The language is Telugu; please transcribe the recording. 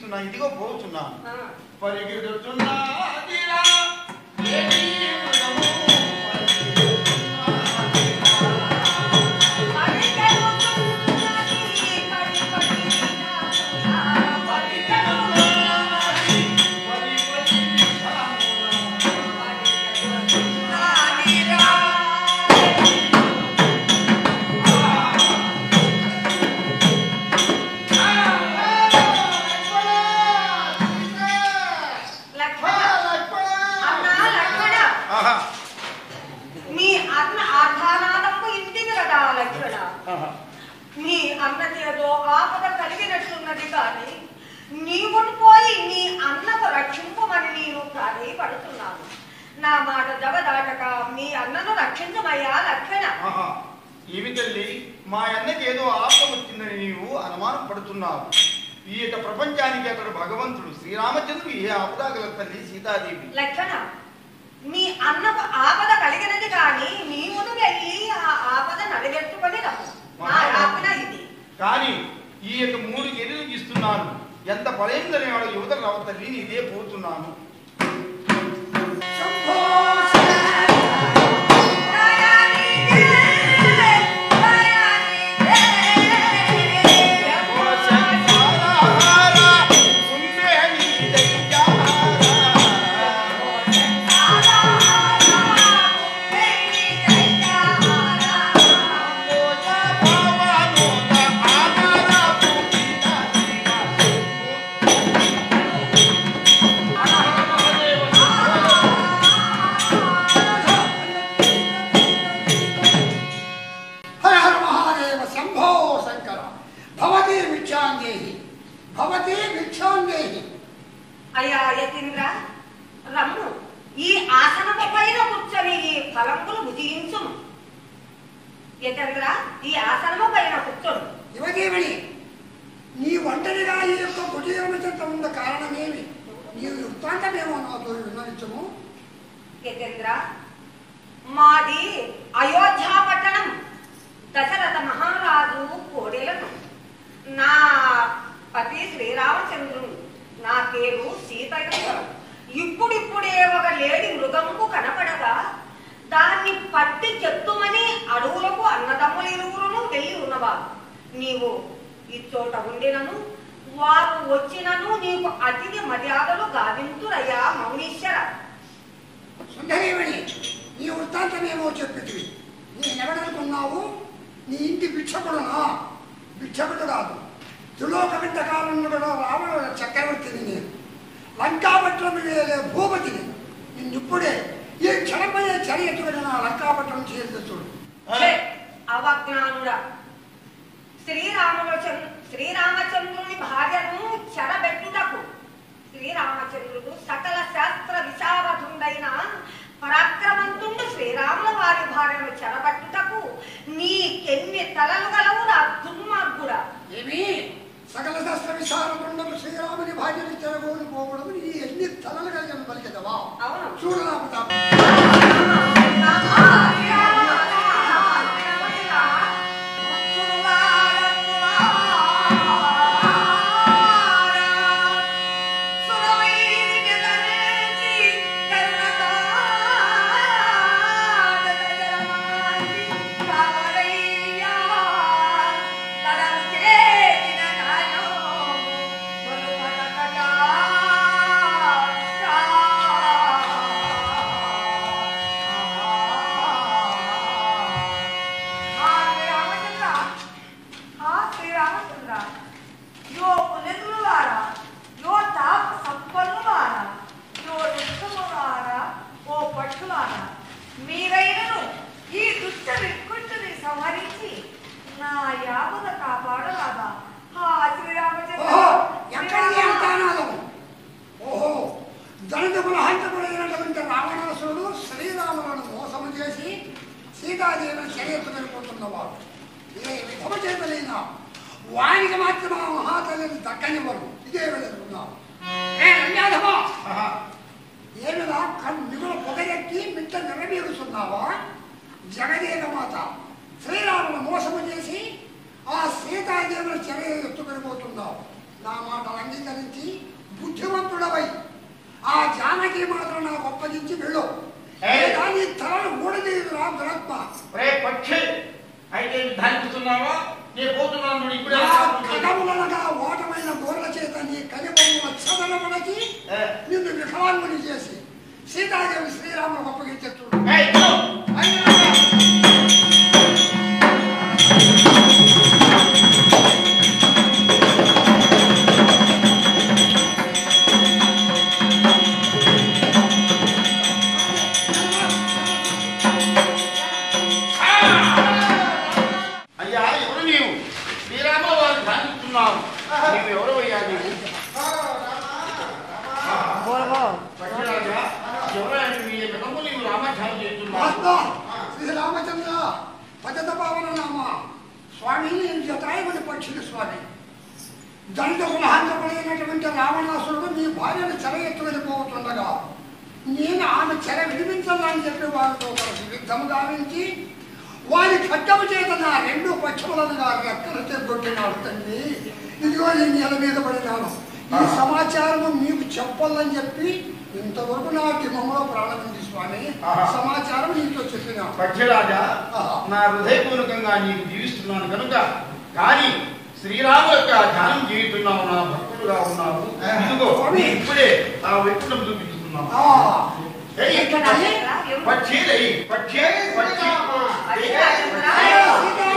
ఇస్తున్నా ఇదిగో పోతున్నాను ఆ. పరిగెడుతున్నాదిరా ఏమీ మృగము, పరిగెడుతున్నది, పరిగెత్తి విషమున. ఆహా, మీ అన్న ఆధానాలకు ఇంటికి కదా లక్ష్మణ ఆహా. నీ అన్నకి ఏదో ఆపద కలిగినట్లున్నది కానీ నీవును పోయి నీ అన్నకు రక్షింపమని నేను ప్రాధేయపడుతున్నాను నా మాట జగదాటక మీ అన్నను రక్షించమయ్యా లక్షణ ఆహా. ఏమి తల్లి మా అన్నకి ఏదో ఆపద వచ్చిందని నీవు అనుమానం పడుతున్నావు ఈ యొక్క ప్రపంచానికి అతడు భగవంతుడు శ్రీరామచంద్రుడు ఏ ఆపద గల తల్లి సీతాదేవి లక్షణ మీ అన్నకు ఆపద కలిగినది కానీ నీవును వెళ్ళి ఆ ఆపద నడిగెట్టుకొని రమ్ము నా ఆపద ఇది కానీ ఈ యొక్క మూడు గిరిలు ఇస్తున్నాను ఎంత బలైందని వాడు యువతలు రావు తల్లి ఇదే పోతున్నాను హర హర మహాదేవ శంభో శంకర భవతి భిక్షాందేహి భవతి భిక్షాందేహి అయ్యా యతీంద్ర రమ్ము ఈ ఆసనము పైన కూర్చొని ఈ ఫలంబులు భుజించుము యతేంద్ర ఈ ఆసనము పైన కూర్చొని యువదేవుని నీ ఒంటరిగా ఈ యొక్క కుటీరమచంత ఉన్న కారణమేమి నీ వృత్తాంతమేమో నాతో విన్నవించము యతేంద్ర మాది అయోధ్య పట్టణం దశరథ మహారాజు కోడెలను నా పతి శ్రీరామచంద్రుడు నా పేరు సీతయ్య ఇప్పుడిప్పుడే ఒక లేడి మృగంకు కనపడగా దాన్ని పట్టి చెత్తుమని అడవులకు అన్నదమ్ములు ఇరువురును వెళ్ళి ఉన్నవారు నీవు ఈ చోట ఉండినను వారు వచ్చినను నీకు అతిథి మర్యాదలు గావింతురయ్యా మౌనీశ్వర సుందరేమణి నీ వృత్తాంతమేమో చెప్పితివి నేనెవడనుకున్నావు నీ ఇంటి భిక్షకుడునా భిక్షకుడు కాదు త్రిలోక వింతకాలంలో కూడా రావణ చక్రవర్తిని నేను లంకాపట్నం వేలే భూపతిని నిన్నిప్పుడే ఈ క్షణమయ్యే చర్య చూడ నా లంకాపట్నం చేసి చూడు ఛే, అవజ్ఞానుడా శ్రీరాముల చంద్ర శ్రీరామచంద్రుని భార్యను చెరబెట్టుటకు శ్రీరామచంద్రుడు సకల శాస్త్ర విశారథుండైన పరాక్రమంతుండు శ్రీరాముల వారి భార్యను చెరబట్టుటకు నీకెన్ని తలలు గలవు నా దుర్మార్గుడా ఏమి సకల శాస్త్ర విశారదుండము శ్రీరాముని భార్యని తెరగోని పోవడం నీ ఎన్ని తలలు కలిగిన పలికెదవా అవును చూడు నా ప్రతాపం ఆ శ్రీరామచంద్ర ఆ శ్రీరామచంద్ర యో పునరులారా యో తాప సంపన్నులారా యో దుష్టములారా ఓ పట్టులారా మీరైనను ఈ దుష్ట వికుంటుని సంహరించి నా యాపద కాపాడరాదా ఆ శ్రీరామచంద్ర ఓహో ఎక్కడికి అంతానాదము ఓహో దళితముల హంతకుడైనటువంటి రావణాసురుడు శ్రీరాములను మోసము చేసి సీతాదేవిని శరీరత్తు వెళ్ళిపోతున్నవాడు ఏ విధము చేయలేనా వానికి మాత్రం ఆ మహాతల్లిని దక్కనివ్వరు ఇదే వెళుతున్నాం ఏ రంగాధమా ఆహా. ఏమిరా కన్ను మిగులు పొగరెక్కి మిట్ట నెరవేరుస్తున్నావా జగదేవ మాత శ్రీరామును మోసము చేసి ఆ సీతాదేవుని చెర ఎత్తుకొని పోతున్నావు నా మాటలు అంగీకరించి బుద్ధిమంతుడవై ఆ జానకి మాత్రం నాకు అప్పగించి వెళ్ళు ఏయ్. లేదా నీ తలను ఊడదీదు రా దురత్మ రే పక్షి అయితే ధాన్పుతున్నావా నేను పోతున్నాను చూడు, ఇప్పుడే నా వస్తాను. కథములనగా ఓటమైన గోర్ల చేత నీ కలిబొమ్మల చదనమునకి ఏ, నిన్ను వికలాంగుని చేసి సీతాదేవి శ్రీరాములకు అప్పగించేట్టు ఏయ్, ఇదిగో. అయ్యా ఎవరు నీవు శ్రీరాముల వారు ధ్యానిస్తున్నావు నీవు ఎవరు అయ్యా నీవు పక్షిరాజా ఎవరైనా మీ విధము నీవు రామధ్యానం చేస్తున్నావు మహాత్మా శ్రీరామచంద్ర పద్ధత భావన నామ స్వామి నేను జటాయుని పక్షులు స్వామి దండకుల హంతకుడైనటువంటి రావణాసురుడు మీ భార్యను చెర ఎత్తు వెళ్ళిపోతుండగా నేను ఆమె చెర విడిపించాలని చెప్పి వారితో కలిసి యుద్ధము గావించి వారి ఖడ్డము చేత నా రెండు పక్షములను నా రెక్కలు తెగొట్టినాడు తండ్రి ఇదిగో ఈ నేల మీద పడినాను ఈ సమాచారము మీకు చెప్పాలని చెప్పి ఇంతవరకు నా దిమంలో ప్రాణం ఉంది స్వామి ఆహా. సమాచారం నీతో చెప్పినా పక్షిరాజా నా హృదయపూర్వకంగా నీకు జీవిస్తున్నాను కనుక కానీ శ్రీరాము యొక్క ధ్యానం చేయుతున్నావు నా భక్తుడుగా ఉన్నావు ఇదిగో స్వామి. ఇప్పుడే ఆ వ్యక్తులను చూపించుతున్నావు ఆ, ఏయ్, ఎక్కడ? పక్షి, ఏయ్, పక్షి పక్షి అయ్యా, ఏయ్, అయ్యా. జయ శ్రీరామ